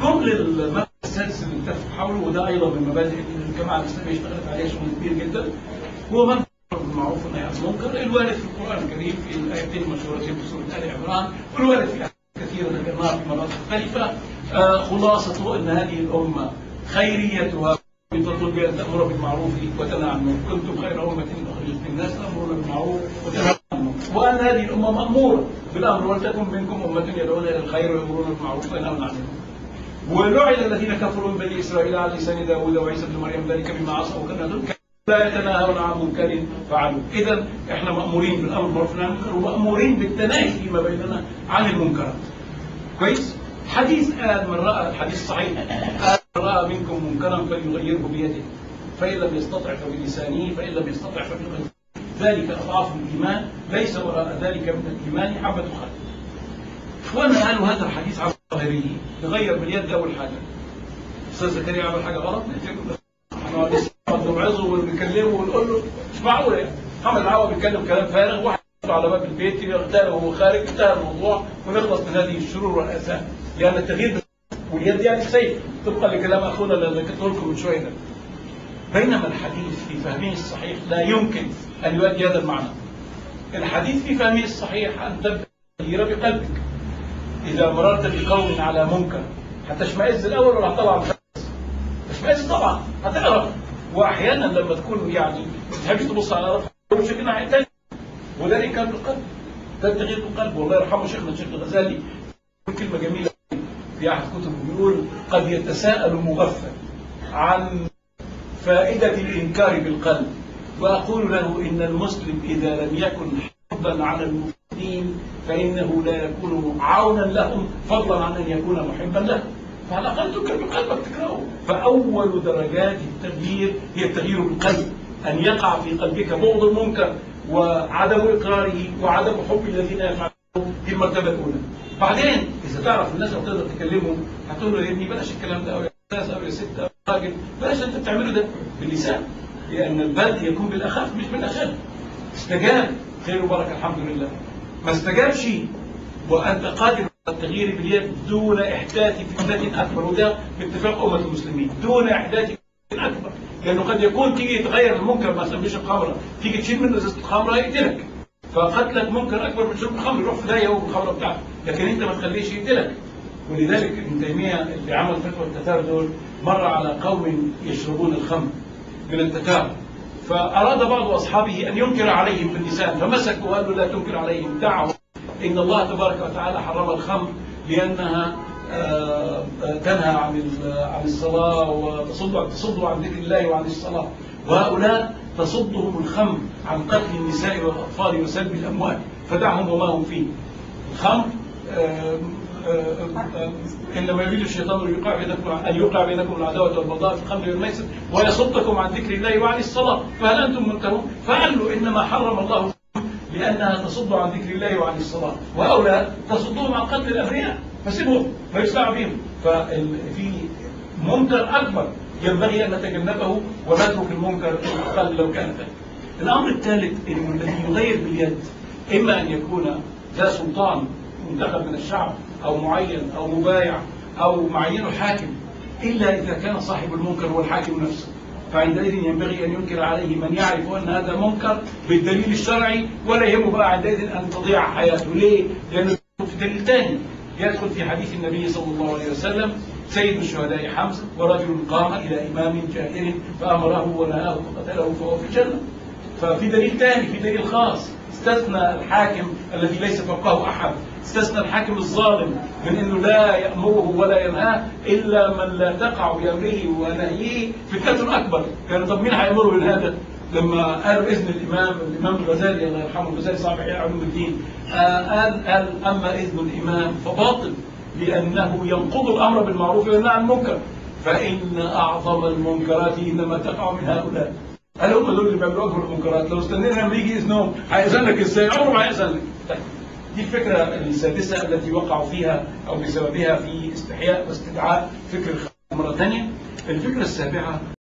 جم للمبدا السادس اللي اتفق حوله وده ايضا من المبادئ اللي الجماعه الاسلاميه اشتغلت عليها شغل كبير جدا هو مبدا بالمعروف والنهي عن المنكر الوارد في القران الكريم في الايتين المشهورتين في سوره ال عمران والوارد في كثيرة ذكرناها في مرات مختلفة آه خلاصة أن هذه الأمة خيريتها تطلب بأن تأمر بالمعروف وتنهى عن المنكر كنتم خير أمة أخرجت للناس تأمرون بالمعروف وتنهى عن المنكر وأن هذه الأمة مأمورة بالأمر ولتكن منكم أمة يدعون إلى الخير ويأمرون بالمعروف وينهون عن المنكر ولعن الذين كفروا من بني إسرائيل على لسان داوود وعيسى بن مريم ذلك بما عصوا وكانوا لا يتناهون عن منكر فعلوا اذا احنا مامورين بالامر بالمعروف والنهي عن المنكر ومامورين بالتناهي فيما بيننا عن المنكرات كويس حديث قال من راى الحديث صحيح قال من راى منكم منكرا فليغيره بيده فان لم يستطع فبلسانه فان لم يستطع فبقلبه ذلك اضعاف الايمان ليس وراء ذلك من الايمان حبه خردل وانا قالوا هذا الحديث عن ظاهره يغير باليد اول حاجه استاذ زكريا عمل حاجه غلط احنا لسه بنوعظه ونكلمه ونقول له مش معقول يعني محمد العوا بيتكلم كلام فارغ واحد على باب البيت يغتاله وهو خارج انتهى الموضوع ونخلص من هذه الشرور والاثام لان التغيير واليد يعني السيف طبقا لكلام اخونا اللي ذكرته لكم من شويه ده بينما الحديث في فهمه الصحيح لا يمكن ان يؤدي هذا المعنى الحديث في فهمه الصحيح ان تبدا التغيير بقلبك اذا مررت بقوم على منكر هتشمئز الاول ولا هتطلع تشمئز طبعا هتعرف واحيانا لما تكون يعني ما بتحبش تبص على رفع وشك ناحيه ثانيه وده كان بالقلب ده التغيير بالقلب والله يرحمه شيخنا الشيخ الغزالي كلمه جميله في احد كتبه بيقول قد يتساءل مغفل عن فائده الانكار بالقلب واقول له ان المسلم اذا لم يكن حبا على المسلمين فانه لا يكون عونا لهم فضلا عن ان يكون محبا لهم فعلى الاقل تنكر بقلبك تكرهه فاول درجات التغيير هي التغيير بالقلب ان يقع في قلبك بغض المنكر وعدم اقراره وعدم حب الذين يفعلون دي المرتبه الاولى بعدين اذا تعرف الناس لو تقدر تكلمهم هتقول له يا ابني بلاش الكلام ده او يا استاذ او يا ست او يا راجل بلاش انت بتعمله ده باللسان لان البرد يكون بالاخف مش بالاشد استجاب خير وبركه الحمد لله ما استجابش وانت قادر على التغيير باليد دون احداث فتنه اكبر وده باتفاق امه المسلمين دون احداث فتنه اكبر لانه قد يكون تيجي تغير المنكر مثلا بيشرب خمره تيجي تشيل منه ازازه الخمره يقتلك فقتلك منكر اكبر من شرب الخمر يروح في داهيه هو بالخمره بتاعته لكن انت ما تخليش يقتلك ولذلك ابن تيميه اللي عمل فتوى التتار دول مر على قوم يشربون الخمر من التتار فاراد بعض اصحابه ان ينكر عليهم باللسان فمسكوا وقال له لا تنكر عليهم دعوا ان الله تبارك وتعالى حرم الخمر لانها تنهى عن عن الصلاه وتصد تصد عن ذكر الله وعن الصلاه وهؤلاء تصدهم الخمر عن قتل النساء والاطفال وسلب الاموال فدعهم وما هم فيه الخمر انما يريد الشيطان ان يوقع بينكم ان يوقع بينكم العداوه والبغضاء في الخمر والميسر ويصدكم عن ذكر الله وعن الصلاه فهل انتم منتهون؟ فقال له انما حرم الله لانها تصد عن ذكر الله وعن الصلاه وهؤلاء تصدهم عن قتل الابرياء فسيبهم ما يسمع بهم ففي منكر اكبر ينبغي ان نتجنبه ونترك المنكر اقل لو كان ذلك. الامر الثالث انه الذي يغير باليد اما ان يكون ذا سلطان منتخب من الشعب او معين او مبايع او معينه حاكم الا اذا كان صاحب المنكر هو الحاكم نفسه فعندئذ ينبغي ان ينكر عليه من يعرف ان هذا منكر بالدليل الشرعي ولا يهمه بقى عندئذ ان تضيع حياته ليه؟ لانه في دليل ثاني يدخل في حديث النبي صلى الله عليه وسلم سيد الشهداء حمزه ورجل قام الى امام جائر فامره ونهاه فقتله فهو في الجنه ففي دليل ثاني في دليل خاص استثنى الحاكم الذي ليس فوقه احد استثنى الحاكم الظالم من انه لا يامره ولا ينهاه الا من لا تقع بامره ونهيه فتنه اكبر كان طب مين هيامره بهذا؟ لما قالوا اذن الامام الامام الغزالي الله يرحمه الغزالي صاحب احياء علوم الدين قال قال اما اذن الامام فباطل لانه ينقض الامر بالمعروف وينهى عن المنكر فان اعظم المنكرات انما تقع من هؤلاء قال هم دول اللي بيعملوا اكبر المنكرات لو استنينا لما يجي اذنهم هيأذن لك ازاي؟ عمره ما هيأذن لك طيب. دي الفكرة السادسة التي وقعوا فيها أو بسببها في استحياء واستدعاء فكر الخلق مرة ثانية الفكرة السابعة